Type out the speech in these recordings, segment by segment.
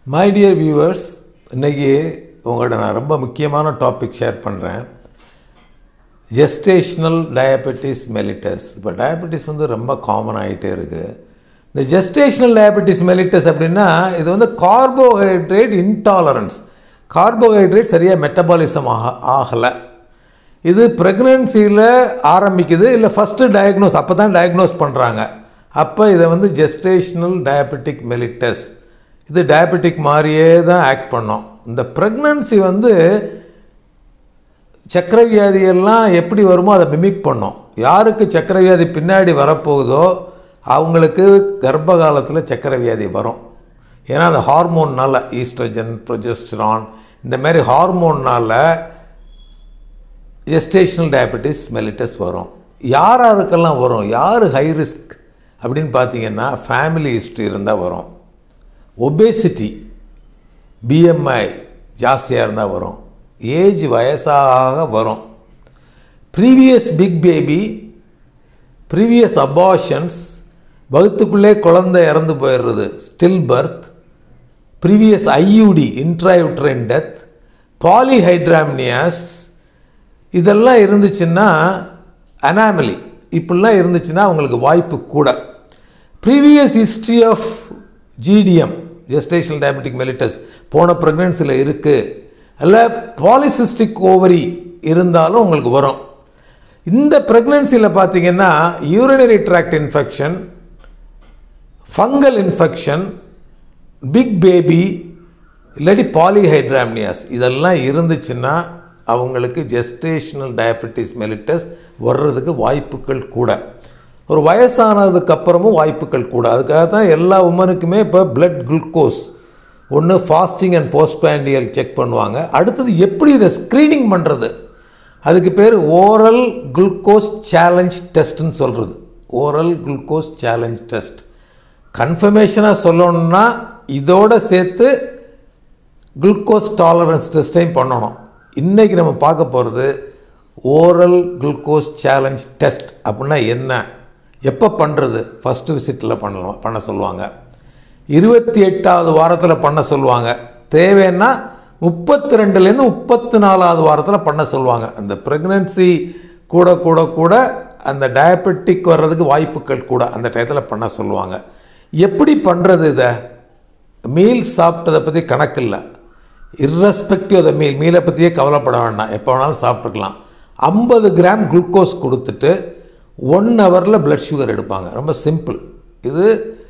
my dear viewers இன்றைக்கி உங்கள்கிட்ட நான் ரொம்ப முக்கியமான டாபிக் ஷேர் பண்ணுறேன் ஜெஸ்டேஷ்னல் டயபெட்டிஸ் மெலிட்டஸ் இப்போ டயபெட்டிஸ் வந்து ரொம்ப காமன் ஆகிட்டே இருக்குது இந்த ஜெஸ்டேஷ்னல் டயபெட்டிஸ் மெலிட்டஸ் அப்படின்னா இது வந்து கார்போஹைட்ரேட் இன்டாலரன்ஸ் கார்போஹைட்ரேட் சரியாக மெட்டபாலிசம் ஆக ஆகலை இது ப்ரெக்னென்சியில் ஆரம்பிக்குது இல்லை ஃபஸ்ட்டு டயக்னோஸ் அப்போ தான் டயக்னோஸ் பண்ணுறாங்க அப்போ இதை வந்து ஜெஸ்டேஷ்னல் டயபெட்டிக் மெலிட்டஸ் இது டயபெட்டிக் மாதிரியே தான் ஆக்ட் பண்ணோம் இந்த ப்ரெக்னன்சி வந்து சக்கரை வியாதியெல்லாம் எப்படி வருமோ அதை மிமிக் பண்ணோம் யாருக்கு சக்கரை வியாதி பின்னாடி வரப்போகுதோ அவங்களுக்கு கர்ப்ப காலத்தில் சக்கரை வியாதி வரும் ஏன்னா அந்த ஹார்மோன்னால் ஈஸ்ட்ரஜன் ப்ரொஜெஸ்ட்ரான் இந்த மாதிரி ஹார்மோன்னால் ஜெஸ்டேஷனல் டயபெட்டிஸ் மெலிட்டஸ் வரும் யார் யாருக்கெல்லாம் வரும் யார் ஹை ரிஸ்க் அப்படின்னு பார்த்தீங்கன்னா ஃபேமிலி ஹிஸ்ட்ரி இருந்தால் வரும் ஒபேசிட்டி பிஎம்ஐ ஜாஸ்தியாக இருந்தால் வரும் ஏஜ் வயசாக வரும் previous big baby previous abortions வகுத்துக்குள்ளே குழந்தை இறந்து போயிடுறது still birth previous IUD intrauterine death polyhydramnios இதெல்லாம் இருந்துச்சுன்னா அனாமலி இப்படிலாம் இருந்துச்சுன்னா அவங்களுக்கு வாய்ப்பு கூட previous history of GDM gestational diabetic mellitus போன ப்ரெக்னென்சியில் இருக்குது இல்லை பாலிசிஸ்டிக் ஓவரி இருந்தாலும் உங்களுக்கு வரும் இந்த ப்ரெக்னென்சியில் பார்த்தீங்கன்னா urinary tract infection fungal infection big baby இல்லாட்டி பாலிஹைட்ராம்னியாஸ் இதெல்லாம் இருந்துச்சுன்னா அவங்களுக்கு ஜெஸ்டேஷனல் டயபெட்டிஸ் மெலிட்டஸ் வர்றதுக்கு வாய்ப்புகள் கூட ஒரு வயசானதுக்கு அப்புறமும் வாய்ப்புகள் கூட அதுக்காக தான் எல்லா உமனுக்குமே இப்போ பிளட் குளுக்கோஸ் ஒன்று ஃபாஸ்டிங் அண்ட் போஸ்ட்பேண்டியல் செக் பண்ணுவாங்க அடுத்தது எப்படி இதை ஸ்க்ரீனிங் பண்ணுறது அதுக்கு பேர் ஓரல் குளுக்கோஸ் சேலஞ்ச் டெஸ்ட்டுன்னு சொல்கிறது ஓரல் குளுக்கோஸ் சேலஞ்ச் டெஸ்ட் கன்ஃபர்மேஷனாக சொல்லணும்னா இதோடு சேர்த்து குளுக்கோஸ் டாலரன்ஸ் டெஸ்ட்டையும் பண்ணணும் இன்றைக்கி நம்ம பார்க்க போகிறது ஓரல் குளுக்கோஸ் சேலஞ்ச் டெஸ்ட் அப்படின்னா என்ன எப்போ பண்ணுறது ஃபஸ்ட்டு விசிட்டில் பண்ணலாம் பண்ண சொல்லுவாங்க இருபத்தி எட்டாவது வாரத்தில் பண்ண சொல்லுவாங்க தேவைன்னா முப்பத்தி ரெண்டுலேருந்து முப்பத்தி நாலாவது வாரத்தில் பண்ண சொல்லுவாங்க அந்த ப்ரெக்னென்சி கூட கூட கூட அந்த டயபெட்டிக் வர்றதுக்கு வாய்ப்புகள் கூட அந்த டயத்தில் பண்ண சொல்லுவாங்க எப்படி பண்ணுறது இதை மீல் சாப்பிட்டதை பற்றி கணக்கு இல்லை இர்ரெஸ்பெக்டிவ் த மீல் மீலை பற்றியே கவலைப்பட வேண்டாம் எப்போ வேணாலும் சாப்பிட்டுக்கலாம் ஐம்பது கிராம் குளுக்கோஸ் கொடுத்துட்டு ஒன் ஹவரில் பிளட் சுகர் எடுப்பாங்க ரொம்ப சிம்பிள் இது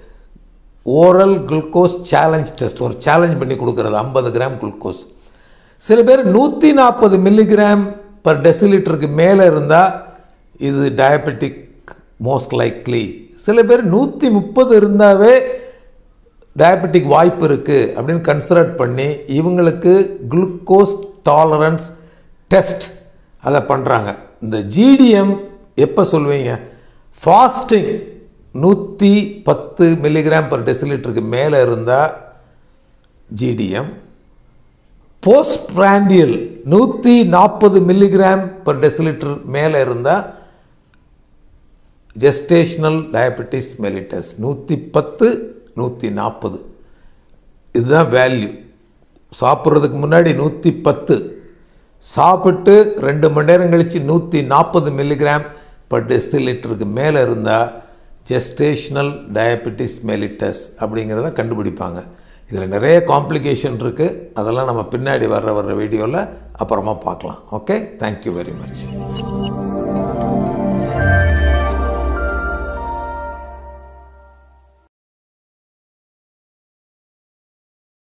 ஓரல் குளுக்கோஸ் சேலஞ்ச் டெஸ்ட் ஒரு சேலஞ்ச் பண்ணி கொடுக்குறது ஐம்பது கிராம் குளுக்கோஸ் சில பேர் நூற்றி நாற்பது மில்லிகிராம் பர் டெசிலிட்டருக்கு மேலே இருந்தால் இது டயபெட்டிக் மோஸ்ட் லைக்லி சில பேர் நூற்றி முப்பது இருந்தாவே டயபெட்டிக் வாய்ப்பு இருக்குது அப்படின்னு கன்சிடர் பண்ணி இவங்களுக்கு குளுக்கோஸ் டாலரன்ஸ் டெஸ்ட் அதை பண்ணுறாங்க இந்த ஜிடிஎம் எப்போ சொல்லுவீங்க ஃபாஸ்டிங் நூற்றி பத்து மில்லிகிராம் பர் டெசிலிட்டருக்கு மேலே இருந்தால் ஜிடிஎம் போஸ்ட் பிராண்டியல் நூற்றி நாற்பது மில்லிகிராம் பர் டெசிலிட்டர் மேலே இருந்தால் ஜெஸ்டேஷ்னல் டயபெட்டிஸ் மெலிட்டஸ் நூற்றி பத்து நூற்றி நாற்பது இதுதான் வேல்யூ சாப்பிட்றதுக்கு முன்னாடி நூற்றி பத்து சாப்பிட்டு ரெண்டு மணி நேரம் கழித்து நூற்றி நாற்பது மில்லிகிராம் பர் டெசிலிட்டருக்கு மேலே இருந்தால் ஜெஸ்டேஷ்னல் டயபெட்டிஸ் மெலிட்டஸ் அப்படிங்கிறத கண்டுபிடிப்பாங்க இதில் நிறைய காம்ப்ளிகேஷன் இருக்குது அதெல்லாம் நம்ம பின்னாடி வர்ற வர்ற வீடியோவில் அப்புறமா பார்க்கலாம் ஓகே தேங்க்யூ வெரி மச்